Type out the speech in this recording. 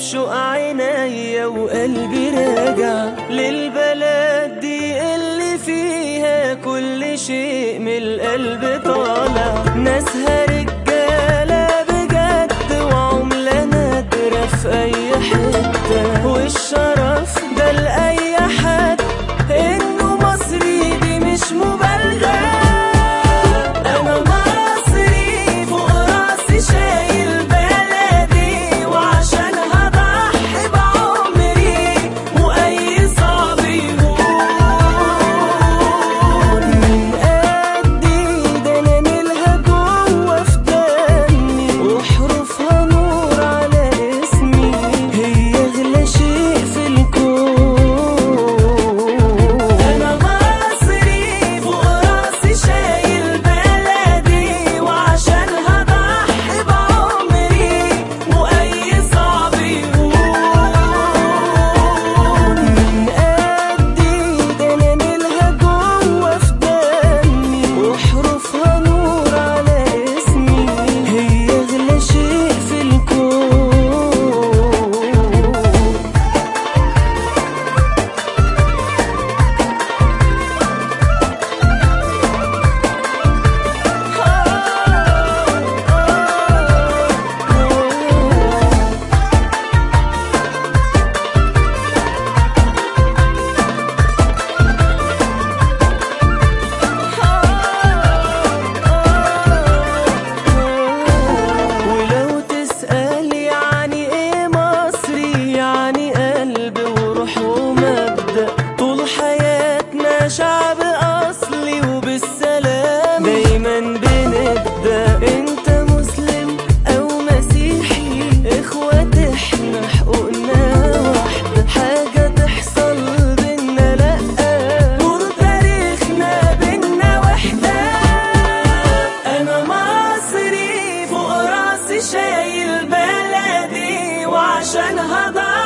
بشوق عينيا وقلبي راجع للبلد دي اللي فيها كل شيء من القلب طالع ناسها رجالة بجد وعملة نادرة في أي حتة والشرف ده لأي حد إنه مصري دي مش مبالغة أنا مصري فوق راسي شايل بلدي وعشان هضحي بعمري وأي صعب يهون من قدي ده أنا نيلها جوا في دمي وحروفها نور على اسمي هي أغلى شيء في الكون أنا مصري فوق راسي شايل بلدي وعشان هضحي بعمري وأي صعب يهون من قدي ده أنا نيلها جوا في دمي وحروفها نور على اسمي هي أغلى شيء في الكون ولو تسأل يعني ايه مصري يعني قلب وروح ومبدأ طول حياتنا شعب أصلي وبالسلام دايما بنبدأ انت مسلم أو مسيحي اخوات احنا حقوقنا واحدة حاجة تحصل بينا لأ نور تاريخنا بينا وحدة أنا مصري فوق راسي شايل بلدي وعشان هضحي